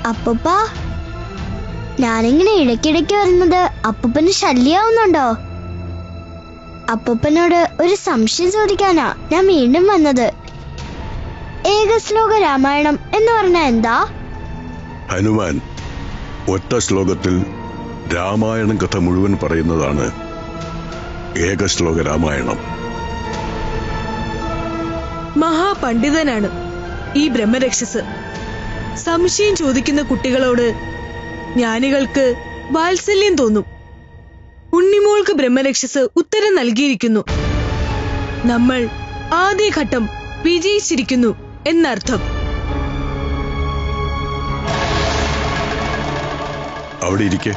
അപ്പൂപ്പ ഞാനിങ്ങനെ ഇടയ്ക്കിടയ്ക്ക് വരുന്നത് അപ്പൂപ്പന് ശല്യാവുന്നുണ്ടോ അപ്പൂപ്പനോട് ഒരു സംശയം ചോദിക്കാനാ ഞാൻ വീണ്ടും വന്നത് ഏകശ്ലോക രാമായണം എന്ന് പറഞ്ഞ എന്താ ഹനുമാൻ ഒറ്റ ശ്ലോകത്തിൽ രാമായണം കഥ മുഴുവൻ പറയുന്നതാണ് ഏകശ്ലോക രാമായണം മഹാപണ്ഡിതനാണ് ഈ ബ്രഹ്മരക്ഷസ് സംശയം ചോദിക്കുന്ന കുട്ടികളോട് ജ്ഞാനികൾക്ക് വാത്സല്യം തോന്നും ഉണ്ണിമോൾക്ക് ബ്രഹ്മരക്ഷസ് ഉത്തരം നൽകിയിരിക്കുന്നു നമ്മൾ ആദ്യഘട്ടം വിജയിച്ചിരിക്കുന്നു എന്നർത്ഥം അവിടെ ഇരിക്കെ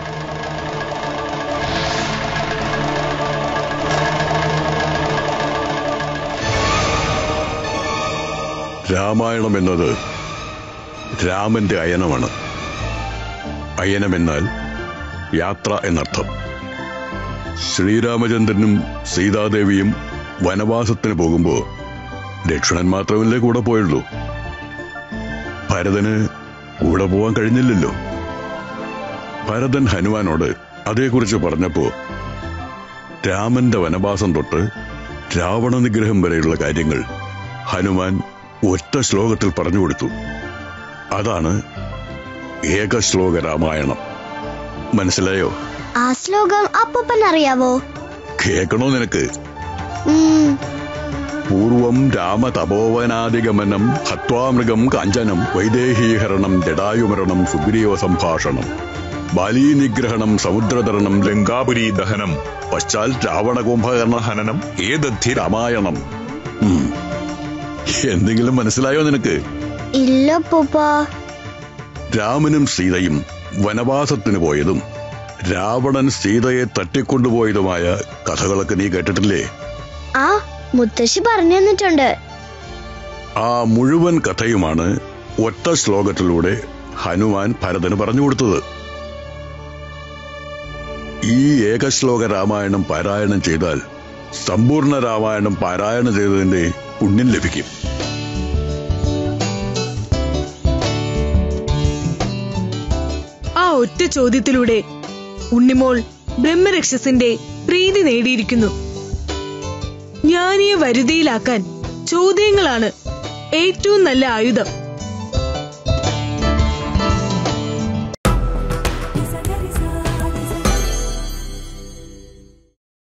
രാമായണം എന്നത് രാമന്റെ അയനമാണ് അയനം എന്നാൽ യാത്ര എന്നർത്ഥം ശ്രീരാമചന്ദ്രനും സീതാദേവിയും വനവാസത്തിന് പോകുമ്പോ ലക്ഷ്മണൻ മാത്രമല്ലേ കൂടെ പോയുള്ളൂ ഭരതന് കൂടെ പോവാൻ കഴിഞ്ഞില്ലല്ലോ ഭരതൻ ഹനുമാനോട് അതേക്കുറിച്ച് പറഞ്ഞപ്പോ രാമന്റെ വനവാസം തൊട്ട് രാവണ നിഗ്രഹം വരെയുള്ള കാര്യങ്ങൾ ഹനുമാൻ ഒറ്റ ശ്ലോകത്തിൽ പറഞ്ഞു കൊടുത്തു അതാണ് ഏകശ്ലോക രാമായണം മനസ്സിലായോ ആ ശ്ലോകം അപ്പൂപ്പൻ അറിയാവോ കേൾക്കണോ നിനക്ക് ഉം, പൂർവം രാമതപോവനാദിഗമനം ഹത്വാമൃഗം കാഞ്ചനം വൈദേഹീഹരണം ജടായുമരണം സുഗ്രീവ സംഭാഷണം ബാലീനിഗ്രഹണം സമുദ്രതരണം ലങ്കാപുരി ദഹനം പശ്ചാൽ രാവണകുംഭകർണ ഹനനം ഏതദ്ധി രാമായണം ഉം. എന്തെങ്കിലും മനസ്സിലായോ നിനക്ക് ഇല്ല അപ്പൂപ്പ രാമനും സീതയും വനവാസത്തിന് പോയതും രാവണൻ സീതയെ തട്ടിക്കൊണ്ടുപോയതുമായ കഥകളൊക്കെ നീ കേട്ടിട്ടില്ലേ ആ മുത്തശ്ശി പറഞ്ഞു തന്നിട്ടുണ്ട് ആ മുഴുവൻ കഥയുമാണ് ഒറ്റ ശ്ലോകത്തിലൂടെ ഹനുമാൻ ഭരതന് പറഞ്ഞു കൊടുത്തത് ഈ ഏകശ്ലോക രാമായണം പാരായണം ചെയ്താൽ സമ്പൂർണ്ണ രാമായണം പാരായണം ചെയ്തതിന്റെ പുണ്യം ലഭിക്കും ആ ഒറ്റ ചോദ്യത്തിലൂടെ ഉണ്ണിമോൾ ബ്രഹ്മരക്ഷസിന്റെ പ്രീതി നേടിയിരിക്കുന്നു ജ്ഞാനിയെ വരുതിയിലാക്കാൻ ചോദ്യങ്ങളാണ് ഏറ്റവും നല്ല ആയുധം